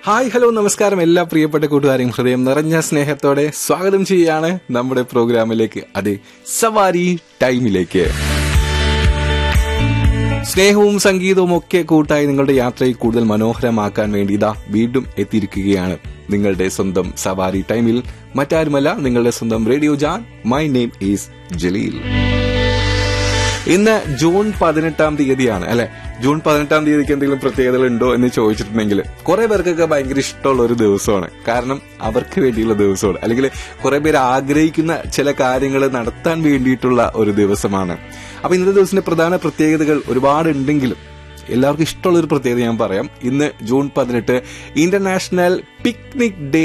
hi hello നമസ്കാരം എല്ലാ പ്രിയപ്പെട്ട കൂട്ടുകാരെയും ഹൃദയം നിറഞ്ഞ സ്നേഹത്തോടെ സ്വാഗതം ചെയ്യാണ് നമ്മുടെ പ്രോഗ്രാമിലേക്ക് അതെ സവാരി ടൈമിലേക്ക് സ്നേഹവും സംഗീതവും ഒക്കെ കൂട്ടായി നിങ്ങളുടെ യാത്രയെ കൂടുതൽ മനോഹരമാക്കാൻ വേണ്ടി ഇതാ വീണ്ടും എത്തിയിരിക്കുകയാണ് നിങ്ങളുടെ സ്വന്തം സവാരി ടൈമിൽ മറ്റാരുമല്ല നിങ്ങളുടെ സ്വന്തം റേഡിയോ ജാൻ മൈ നെയിം ഈസ് ജലീൽ ഇന്ന് ജൂൺ പതിനെട്ടാം തീയതിയാണ് അല്ലെ ജൂൺ പതിനെട്ടാം തീയതിക്ക് എന്തെങ്കിലും പ്രത്യേകതകൾ ഉണ്ടോ എന്ന് ചോദിച്ചിട്ടുണ്ടെങ്കിൽ കുറെ പേർക്കൊക്കെ ഭയങ്കര ഇഷ്ടമുള്ള ഒരു ദിവസമാണ് കാരണം അവർക്ക് വേണ്ടിയുള്ള ദിവസമാണ് അല്ലെങ്കിൽ കുറെ പേര് ആഗ്രഹിക്കുന്ന ചില കാര്യങ്ങൾ നടത്താൻ വേണ്ടിയിട്ടുള്ള ഒരു ദിവസമാണ് അപ്പൊ ഇന്നത്തെ ദിവസത്തിന്റെ പ്രധാന പ്രത്യേകതകൾ ഒരുപാട് ഉണ്ടെങ്കിലും എല്ലാവർക്കും ഇഷ്ടമുള്ള ഒരു പ്രത്യേകത ഞാൻ പറയാം ഇന്ന് ജൂൺ പതിനെട്ട് ഇന്റർനാഷണൽ പിക്നിക് ഡേ